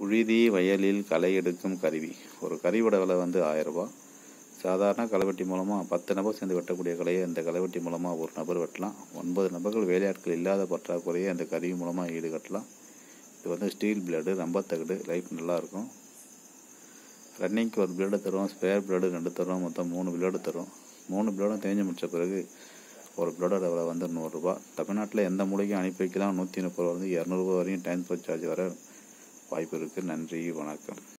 புழுதி வயலில் களை எடுக்கும் கருவி ஒரு கருவியோட விலை வந்து ஆயிரரூபா சாதாரண களைவெட்டி மூலமாக பத்து நபர் சேர்ந்து வெட்டக்கூடிய கலையை இந்த களைவெட்டி மூலமாக ஒரு நபர் வெட்டலாம் ஒன்பது நபர்கள் வேலையாட்கள் இல்லாத பற்றாக்குறையை அந்த கருவி மூலமாக ஈடுகட்டலாம் இது வந்து ஸ்டீல் பிளேடு ரொம்ப தகடு லைஃப் நல்லாயிருக்கும் ரன்னிங்க்கு ஒரு பிளேடு தரும் ஸ்பேர் பிளேடு ரெண்டு தரும் மொத்தம் மூணு பிளேடு தரும் மூணு பிளேடும் தேஞ்சு முடித்த பிறகு ஒரு பிளேடோட விலை வந்து நூறுரூபா தமிழ்நாட்டில் எந்த மூலைக்கும் அனுப்பி வைக்கலாம் நூற்றி முப்பது ரூபா வந்து இரநூறுபா வரையும் டிரான்ஸ்போர்ட் சார்ஜ் வர வாய்ப்பு இருக்குது நன்றி வணக்கம்